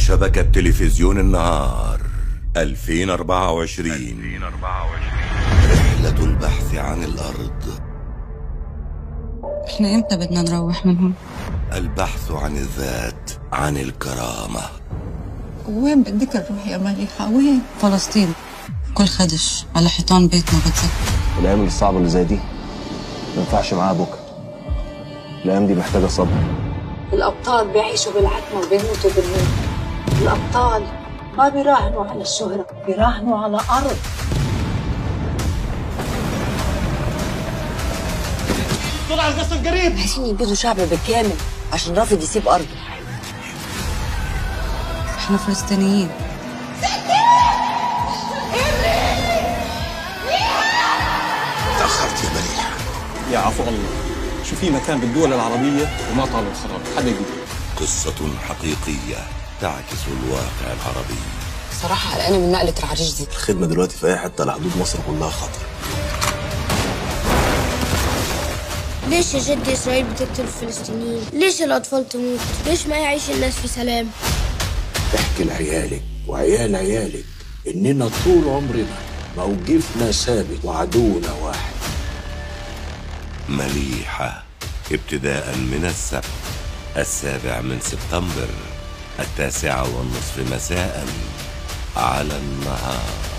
شبكة تلفزيون النهار 2024 رحلة البحث عن الأرض احنا امتى بدنا نروح من هون؟ البحث عن الذات عن الكرامة وين بدك نروح يا مليحة وين؟ فلسطين كل خدش على حيطان بيتنا بتذكر الايام الصعبه اللي زي دي ما ينفعش معاها بكره الايام دي محتاجه صبر الأبطال بيعيشوا بالعتمة وبيموتوا بالنور الأبطال ما بيراهنوا على الشهرة بيراهنوا على أرض عايزين ينقذوا شعب بالكامل عشان رافض يسيب أرضه احنا فلسطينيين تأخرت يا مليحة يا عفو الله شو في مكان بالدول العربية وما طالوا الخراب حدا يقول قصة حقيقية تعكس الواقع العربي صراحة قلقانة من نقلة العريش دي الخدمه دلوقتي في اي حته على حدود مصر كلها خطر ليش يا جدي إسرائيل بتقتل الفلسطينيين؟ ليش الأطفال تموت؟ ليش ما يعيش الناس في سلام؟ احكي لعيالك وعيال عيالك اننا طول عمرنا موقفنا ثابت وعدونا واحد مليحة ابتداء من السبت السابع من سبتمبر التاسعة والنصف مساء على النهار